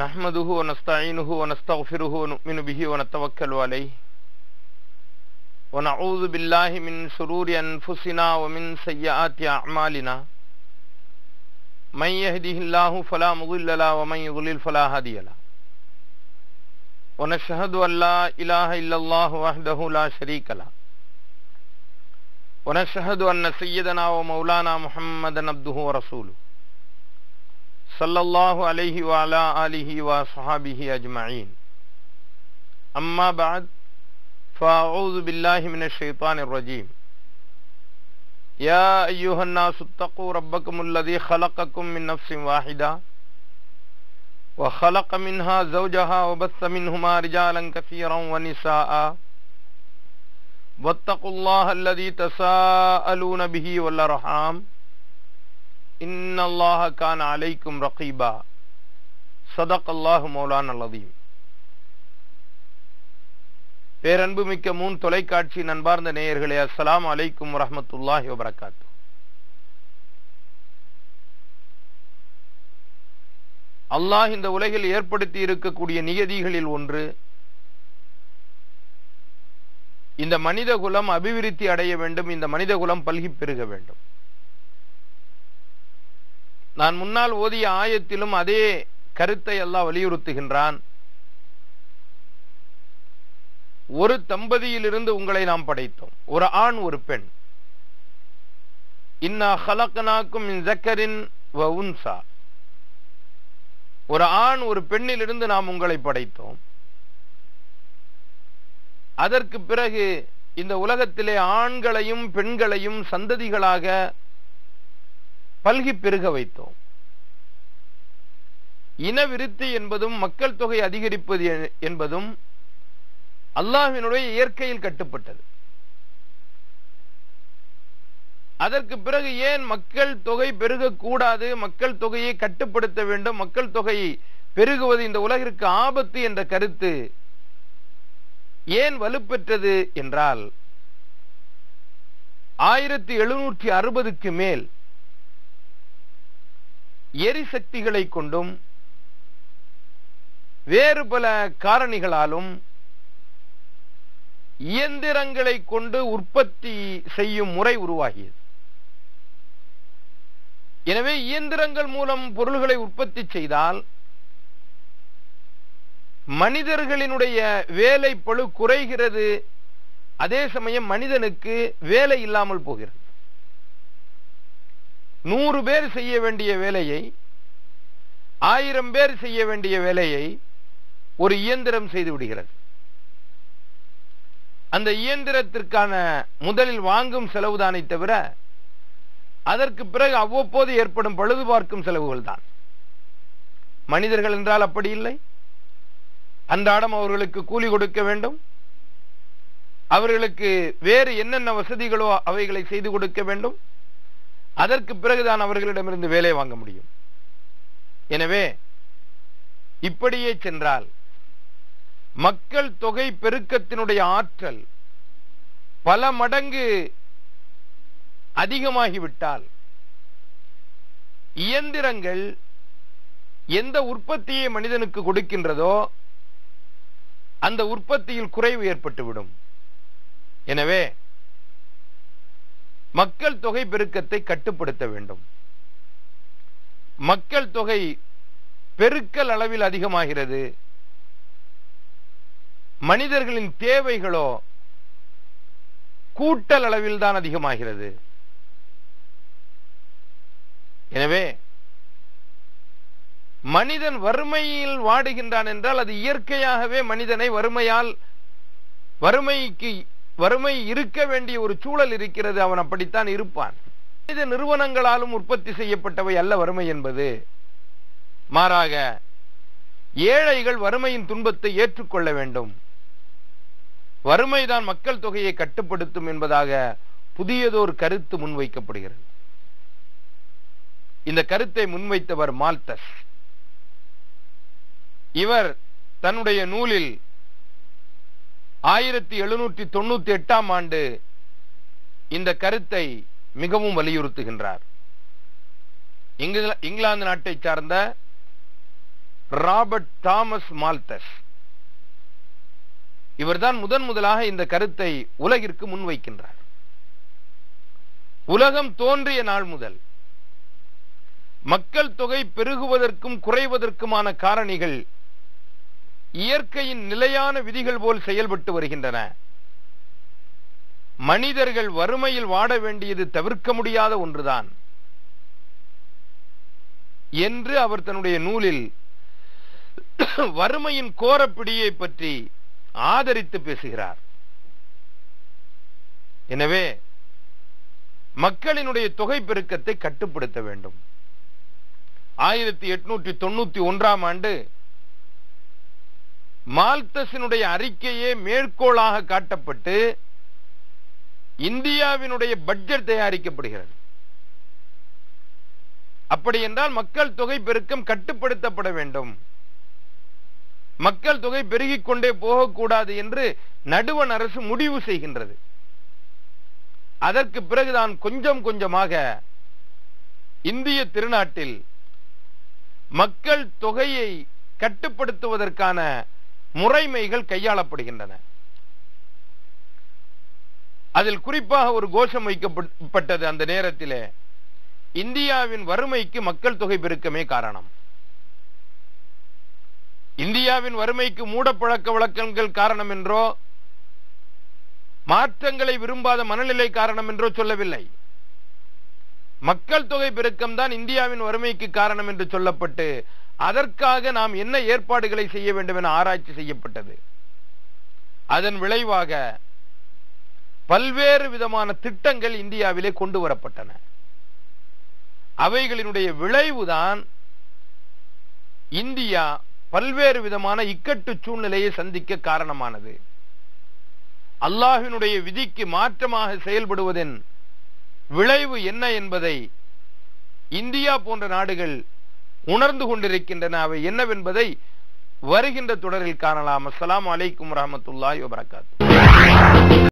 نحمده ونستعينه ونستغفره ونؤمن به ونتوكل عليه ونعوذ بالله من شرور أنفسنا ومن سيئات أعمالنا من يهده الله فلا مضل له ومن يضلل فلا هادي له ونشهد أن لا إله إلا الله وحده لا شريك له ونشهد أن سيدنا ومولانا محمدا عبده ورسوله صلى الله عليه وعلى آله وصحابه أجمعين أما بعد فأعوذ بالله من الشيطان الرجيم يا أيها الناس اتقوا ربكم الذي خلقكم من نفس واحدة وخلق منها زوجها وبث منهما رجالا كثيرا ونساء واتقوا الله الذي تساءلون به والأرحام إن الله كان عليكم رقيبا صدق الله مولانا العظيم பேரன்பு மிக்க மூன் தொலைக்காட்சி நண்பார்ந்த நேயர்களே அஸ்ஸலாமு அலைக்கும் வரஹ்மத்துல்லாஹி வபரகாத்து அல்லாஹ் இந்த உலகில் ஏற்படுத்தி இருக்கக்கூடிய நியதிகளில் ஒன்று இந்த மனித குலம் அபிவிருத்தி அடைய வேண்டும் இந்த மனித குலம் பல்கி பெருக வேண்டும் நான் முன்னால் ஓதிய ஆயத்திலும் அதே கருத்தை எல்லாம் வலியுறுத்துகின்றான் ஒரு தம்பதியிலிருந்து உங்களை நாம் படைத்தோம் ஒரு ஆண் ஒரு பெண் இன்னா ஹலக்கனாக்கும் ஜக்கரின் வ உன்சா ஒரு ஆண் ஒரு பெண்ணிலிருந்து நாம் உங்களை படைத்தோம் அதற்கு பிறகு இந்த உலகத்திலே ஆண்களையும் பெண்களையும் சந்ததிகளாக பல்கி பெருக வைத்தோம் இனவிருத்தி என்பதும் மக்கள் தொகை அதிகரிப்பது என்பதும் அல்லாஹினுடைய இயற்கையில் கட்டுப்பட்டது அதற்கு பிறகு ஏன் மக்கள் தொகை பெருகக்கூடாது மக்கள் தொகையை கட்டுப்படுத்த வேண்டும் மக்கள் தொகை பெருகுவது இந்த உலகிற்கு ஆபத்து என்ற கருத்து ஏன் வலுப்பெற்றது என்றால் ஆயிரத்தி எழுநூற்றி அறுபதுக்கு மேல் எரிசக்திகளை கொண்டும் வேறு பல காரணிகளாலும் இயந்திரங்களை கொண்டு உற்பத்தி செய்யும் முறை உருவாகியது எனவே இயந்திரங்கள் மூலம் பொருள்களை உற்பத்தி செய்தால் மனிதர்களினுடைய வேலை பழு குறைகிறது அதே சமயம் மனிதனுக்கு வேலை இல்லாமல் போகிறது நூறு பேர் செய்ய வேண்டிய வேலையை ஆயிரம் பேர் செய்ய வேண்டிய வேலையை ஒரு இயந்திரம் செய்து விடுகிறது அந்த இயந்திரத்திற்கான முதலில் வாங்கும் செலவுதானே தவிர அதற்கு பிறகு அவ்வப்போது ஏற்படும் பழுது பார்க்கும் செலவுகள் தான் மனிதர்கள் என்றால் அப்படி இல்லை அன்றாடம் அவர்களுக்கு கூலி கொடுக்க வேண்டும் அவர்களுக்கு வேறு என்னென்ன வசதிகளோ அவைகளை செய்து கொடுக்க வேண்டும் அதற்கு பிறகுதான் அவர்களிடமிருந்து வேலை வாங்க முடியும் எனவே இப்படியே சென்றால் மக்கள் தொகை பெருக்கத்தினுடைய ஆற்றல் பல மடங்கு அதிகமாகிவிட்டால் இயந்திரங்கள் எந்த உற்பத்தியை மனிதனுக்கு கொடுக்கின்றதோ அந்த உற்பத்தியில் குறைவு ஏற்பட்டுவிடும் எனவே மக்கள் தொகை பெருக்கத்தை கட்டுப்படுத்த வேண்டும் மக்கள் தொகை பெருக்கல் அளவில் அதிகமாகிறது மனிதர்களின் தேவைகளோ கூட்டல் அளவில் தான் அதிகமாகிறது எனவே மனிதன் வறுமையில் வாடுகின்றான் என்றால் அது இயற்கையாகவே மனிதனை வறுமையால் வறுமைக்கு வறுமை இருக்க வேண்டிய ஒரு சூழல் இருக்கிறது அவன் அப்படித்தான் இருப்பான் மனித நிறுவனங்களாலும் உற்பத்தி செய்யப்பட்டவை அல்ல வறுமை என்பது மாறாக ஏழைகள் வறுமையின் துன்பத்தை ஏற்றுக்கொள்ள வேண்டும் வறுமைதான் மக்கள் தொகையை கட்டுப்படுத்தும் என்பதாக புதியதொரு கருத்து முன்வைக்கப்படுகிறது இந்த கருத்தை முன்வைத்தவர் மால்தஸ் இவர் தன்னுடைய நூலில் ஆயிரத்தி எழுநூற்றி தொண்ணூத்தி எட்டாம் ஆண்டு இந்த கருத்தை மிகவும் வலியுறுத்துகின்றார் இங்கிலாந்து நாட்டை சார்ந்த ராபர்ட் தாமஸ் மால்தஸ் இவர்தான் முதன் முதலாக இந்த கருத்தை உலகிற்கு முன்வைக்கின்றார் உலகம் தோன்றிய நாள் முதல் மக்கள் தொகை பெருகுவதற்கும் குறைவதற்குமான காரணிகள் இயற்கையின் நிலையான விதிகள் போல் செயல்பட்டு வருகின்றன மனிதர்கள் வறுமையில் வாட வேண்டியது தவிர்க்க முடியாத ஒன்றுதான் என்று அவர் தன்னுடைய நூலில் வறுமையின் கோரப்பிடியை பற்றி ஆதரித்து பேசுகிறார் எனவே மக்களினுடைய தொகை பெருக்கத்தை கட்டுப்படுத்த வேண்டும் ஆயிரத்தி எட்நூற்றி தொண்ணூத்தி ஒன்றாம் ஆண்டு மால்தஸினுடைய அறிக்கையே மேற்கோளாக காட்டப்பட்டு இந்தியாவினுடைய பட்ஜெட் தயாரிக்கப்படுகிறது அப்படி என்றால் மக்கள் தொகை பெருக்கம் கட்டுப்படுத்தப்பட வேண்டும் மக்கள் தொகை பெருகிக் கொண்டே போகக்கூடாது என்று நடுவண் அரசு முடிவு செய்கின்றது அதற்கு பிறகுதான் கொஞ்சம் கொஞ்சமாக இந்திய திருநாட்டில் மக்கள் தொகையை கட்டுப்படுத்துவதற்கான முறைமைகள் கையாளப்படுகின்றன அதில் குறிப்பாக ஒரு கோஷம் வைக்கப்பட்டது அந்த நேரத்திலே இந்தியாவின் வறுமைக்கு மக்கள் தொகை பெருக்கமே காரணம் இந்தியாவின் வறுமைக்கு மூடப்பழக்க வழக்கங்கள் காரணம் என்றோ மாற்றங்களை விரும்பாத மனநிலை காரணம் என்றோ சொல்லவில்லை மக்கள் தொகை பெருக்கம் தான் இந்தியாவின் வறுமைக்கு காரணம் என்று சொல்லப்பட்டு அதற்காக நாம் என்ன ஏற்பாடுகளை செய்ய வேண்டும் என ஆராய்ச்சி செய்யப்பட்டது அதன் விளைவாக பல்வேறு விதமான திட்டங்கள் இந்தியாவிலே கொண்டு வரப்பட்டன அவைகளினுடைய விளைவுதான் இந்தியா பல்வேறு விதமான இக்கட்டு சூழ்நிலையை சந்திக்க காரணமானது அல்லாஹினுடைய விதிக்கு மாற்றமாக செயல்படுவதன் விளைவு என்ன என்பதை இந்தியா போன்ற நாடுகள் உணர்ந்து கொண்டிருக்கின்றன அவை என்னவென்பதை வருகின்ற தொடரில் காணலாம் அஸ்லாம் அலைக்கும் வரமத்துல்லாஹி வபரகாத்து